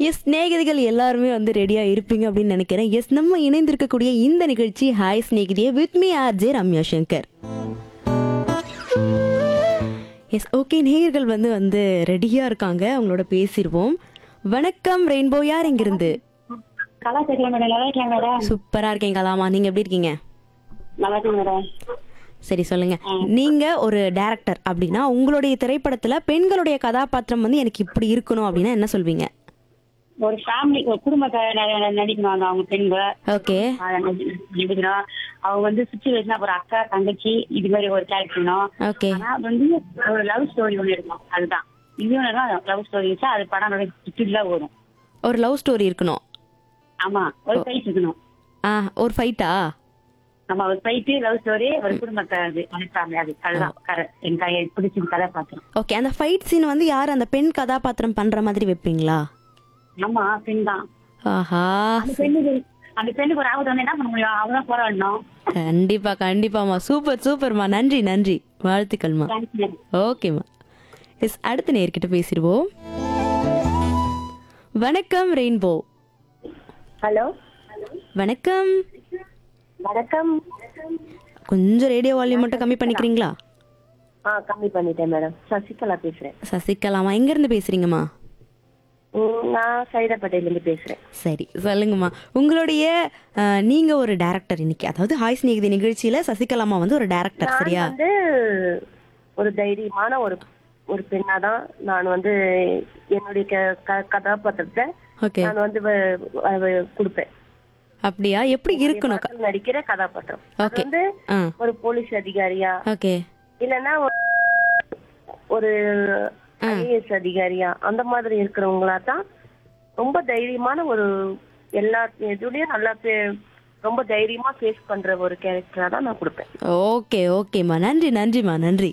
S ஸ்நேகிதிகள் எல்லாருமே வந்து ரெடியாக இருப்பீங்க அப்படின்னு நினைக்கிறேன் எஸ் நம்ம இணைந்திருக்கக்கூடிய இந்த நிகழ்ச்சி ஹாய் ஸ்நேகிதியே with me R J Ramya Shankar yes okay நேயர்கள் வந்து வந்து ரெடியாக இருக்காங்க அவங்களோட பேசிடுவோம் வணக்கம் ரெயின்போ யார் எங்கிருந்து கலா தெரியல மேடம் நல்லா இருக்கலாம் மேடம் சூப்பராக இருக்கேன் கலாமா நீங்கள் எப்படி இருக்கீங்க நல்லா இருக்கு மேடம் சரி சொல்லுங்க நீங்க ஒரு டைரக்டர் அப்படின்னா உங்களுடைய திரைப்படத்துல பெண்களுடைய கதாபாத்திரம் வந்து எனக்கு இப்படி இருக்கணும் அப்படின்னா என்ன சொல்வீங்க ஒரு ஃபேமிலி ஒரு குடும்பத்தை ந- நடிக்கணும் அந்த அவங்க பெண்கள் ஓகே அதை நடி- நடிக்கணும் அவங்க வந்து சுச்சுவேஷன் ஒரு அக்கா தங்கச்சி இது மாதிரி ஒரு கேரக்டர்ணும் ஓகே ஆனா அது வந்து ஒரு லவ் ஸ்டோரி ஒண்ணு இருக்கும் அதுதான் இன்னொன்னு லவ் ஸ்டோரி வச்சா அது படம் சுற்றுலா வரும் ஒரு லவ் ஸ்டோரி இருக்கணும் ஆமா ஒரு ஃபைட் இருக்கணும் ஆ ஒரு ஃபைட்டா நம்ம ஒரு ஃபைட்டு லவ் ஸ்டோரி ஒரு குடும்பத்தை அது அனுப்பாங்க அது அதுதான் கரை என் கையை பிடிச்சி கதை பார்த்தோம் ஓகே அந்த ஃபைட் சீன் வந்து யார் அந்த பெண் கதாபாத்திரம் பண்ற மாதிரி வைப்பீங்களா ஆமா பெண் தான் ஆஹா அந்த பெண்ணுக்கு அந்த பெண்ணுக்கு ஒரு ஆபத்து வந்து என்ன பண்ண முடியும் அவதான் போராடணும் கண்டிப்பா கண்டிப்பாம்மா சூப்பர் சூப்பர்மா நன்றி நன்றி வாழ்த்துக்கள்மா தேங்க்ஸ் மேடம் ஓகேம்மா எஸ் அடுத்த நேர்கிட்ட பேசிடுவோம் வணக்கம் ரெயின்போ ஹலோ வணக்கம் வணக்கம் கொஞ்சம் ரேடியோ வால்யூம் மட்டும் கம்மி பண்ணிக்கிறீங்களா ஆ கம்மி பண்ணிட்டேன் மேடம் சசிகலா பேசுறேன் சசிகலாமா எங்க இருந்து பேசுறீங்கம்மா ம், நான் சைதாப்பேட்டையிலேருந்து பேசுறேன் சரி சொல்லுங்கம்மா உங்களுடைய அஹ், நீங்க ஒரு டைரக்டர் இன்னைக்கு அதாவது ஹாய் ஸ்நேகிதி நிகழ்ச்சியில சசிகலாமா வந்து ஒரு டைரக்டர் நான் சரியா வந்து ஒரு தைரியமான ஒரு ஒரு பெண்ணா தான் நான் வந்து என்னுடைய க- க- கதாபாத்திரத்தை ஓகே நான் வந்து வ- வ- கொடுப்பேன் அப்படியா எப்படி இருக்கணும் க- மக்கள் நடிக்கிற கதாபாத்திரம் அது Okay. வந்து ஆ ஒரு போலீஸ் அதிகாரியா ஓகே இல்லைன்னா ஒரு- ஒரு ஐஏஎஸ் அதிகாரியா அந்த மாதிரி இருக்கிறவங்களா தான் ரொம்ப தைரியமான ஒரு எல்லா இதுலயும் நல்லா பே- ரொம்ப தைரியமா ஃபேஸ் பண்ற ஒரு கேரக்டரா தான் நான் கொடுப்பேன் ஓகே ஓகேம்மா நன்றி நன்றிம்மா நன்றி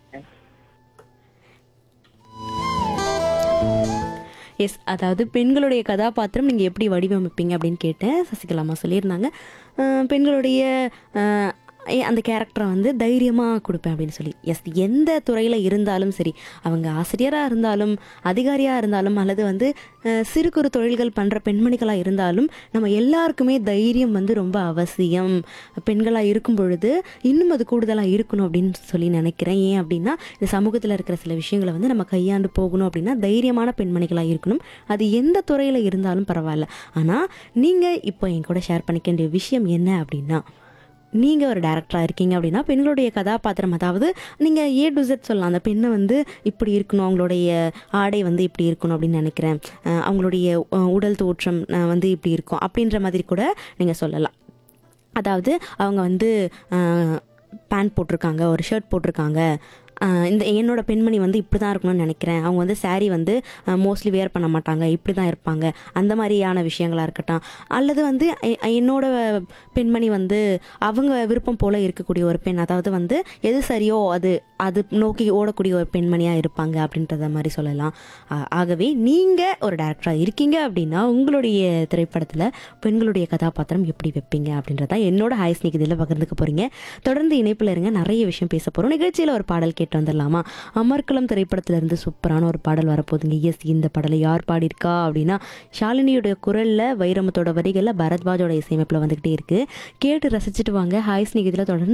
எஸ் அதாவது பெண்களுடைய கதாபாத்திரம் நீங்கள் எப்படி வடிவமைப்பீங்க அப்படின்னு கேட்டேன் சசிகலாமா சொல்லியிருந்தாங்க அஹ், பெண்களுடைய அஹ், ஏ- அந்த கேரக்டரை வந்து தைரியமாக கொடுப்பேன் அப்படின்னு சொல்லி எஸ் எந்த துறையில் இருந்தாலும் சரி அவங்க ஆசிரியராக இருந்தாலும் அதிகாரியாக இருந்தாலும் அல்லது வந்து அஹ், சிறு குறு தொழில்கள் பண்ணுற பெண்மணிகளாக இருந்தாலும் நம்ம எல்லாருக்குமே தைரியம் வந்து ரொம்ப அவசியம் பெண்களாக இருக்கும் பொழுது இன்னும் அது கூடுதலாக இருக்கணும் அப்படின்னு சொல்லி நினைக்கிறேன் ஏன் அப்படின்னா இந்த சமூகத்தில் இருக்கிற சில விஷயங்களை வந்து நம்ம கையாண்டு போகணும் அப்படின்னா தைரியமான பெண்மணிகளாக இருக்கணும் அது எந்த துறையில் இருந்தாலும் பரவாயில்ல ஆனால் நீங்கள் இப்போ என் கூட ஷேர் பண்ணிக்க வேண்டிய விஷயம் என்ன அப்படின்னா நீங்கள் ஒரு டேரக்டராக இருக்கீங்க அப்படின்னா பெண்களுடைய கதாபாத்திரம் அதாவது நீங்கள் ஏ டு Z சொல்லலாம் அந்த பெண்ணை வந்து இப்படி இருக்கணும் அவங்களுடைய ஆடை வந்து இப்படி இருக்கணும் அப்படின்னு நினைக்கிறேன் அஹ் அவங்களுடைய அஹ், உடல் தோற்றம் அஹ், வந்து இப்படி இருக்கும் அப்படின்ற மாதிரி கூட நீங்கள் சொல்லலாம் அதாவது அவங்க வந்து பேண்ட் போட்டிருக்காங்க ஒரு ஷர்ட் போட்டிருக்காங்க ஆஹ் இந்த என்னோட பெண்மணி வந்து இப்படி தான் இருக்கணும்னு நினைக்கிறேன் அவங்க வந்து saree வந்து மோஸ்ட்லி வேர் பண்ண மாட்டாங்க இப்படி தான் இருப்பாங்க அந்த மாதிரியான விஷயங்களாக இருக்கட்டும் அல்லது வந்து எ- என்னோட பெண்மணி வந்து அவங்க விருப்பம் போல் இருக்கக்கூடிய ஒரு பெண் அதாவது வந்து எது சரியோ அது அது நோக்கி ஓடக்கூடிய ஒரு பெண்மணியாக இருப்பாங்க அப்படின்றத மாதிரி சொல்லலாம் ஆ- ஆகவே நீங்கள் ஒரு டேரக்டராக இருக்கீங்க அப்படின்னா உங்களுடைய திரைப்படத்தில் பெண்களுடைய கதாபாத்திரம் எப்படி வைப்பீங்க அப்படின்றத என்னோட ஹாய் ஸ்னேக் இதில் பகிர்ந்துக்க போகிறீங்க தொடர்ந்து இணைப்பில் இருங்க நிறைய விஷயம் பேச போகிறோம் நிகழ்ச்சியில் ஒரு பாடல் கேட்டு வந்துடலாமா அமர்கலம் திரைப்படத்திலிருந்து சூப்பரான ஒரு பாடல் வரப்போகுதுங்க எஸ் இந்த பாடலை யார் பாடியிருக்கா அப்படின்னா ஷாலினியோட குரலில் வைரமத்தோட வரிகளில் பரத்வாஜோட இசையமைப்பில் வந்துக்கிட்டே இருக்குது கேட்டு ரசிச்சுட்டு வாங்க ஹாய் ஸ்னேக் இதில் தொடர்ந்து